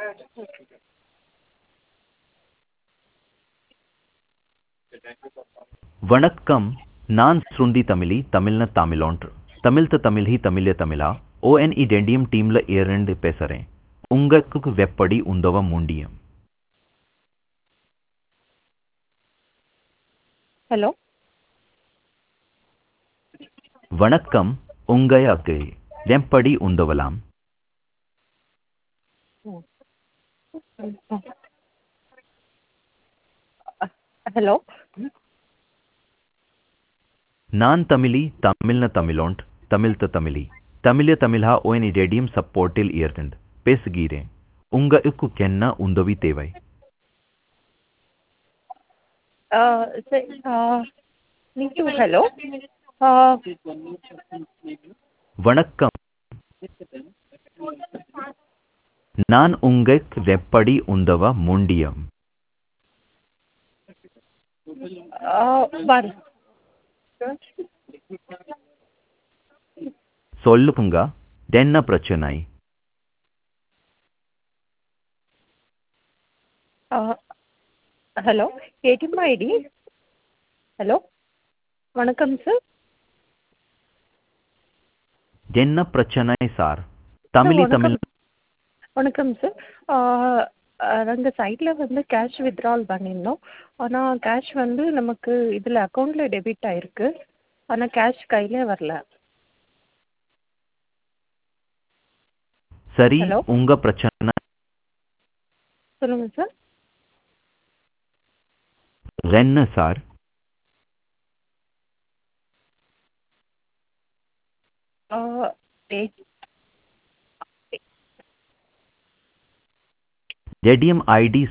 வணக்கம் நான் ஸ்ருந்தி தமிழி தமிழ்ன தமிழோன்று தமிழ்த்த தமிழ் ஹி தமிழ்ய தமிழா ஓஎன்இ டெண்டியம் டீம்ல இரண்டு பேசுறேன் உங்களுக்கு வெப்படி உந்தவ முடியும் ஹலோ வணக்கம் உங்களுக்கு வெப்படி உந்தவலாம் ஹலோ நான் தமிழி தமிழ்ன தமிழோண்ட் தமிழ்த்த தமிழி தமிழ்ய தமிழா ஓஎன்இ டெண்டியம் சப்போர்ட்டில் இருந்து பேசுகிறேன் உங்களுக்கு என்ன உதவி தேவை சரி நீங்க ஹலோ வணக்கம் நான் உங்களுக்கு வெப்படி உந்தவ முடியும் பாரு சொல்லுங்க என்ன பிரச்சனை ஹலோ ஏடிஎம் ஐடி ஹலோ வணக்கம் சார் என்ன பிரச்சனை சார் தமிழி தமிழ் வணக்கம் சார் நாங்கள் சைட்டில் வந்து கேஷ் வித்ட்ரால் பண்ணியிருந்தோம் ஆனால் கேஷ் வந்து நமக்கு இதில் அக்கௌண்ட்டில் டெபிட் ஆகிருக்கு ஆனால் கேஷ் கையிலே வரல சரி Hello? உங்க பிரச்சனை சொல்லுங்கள் சார் என்ன சார் ஏடிஎம் ஐடி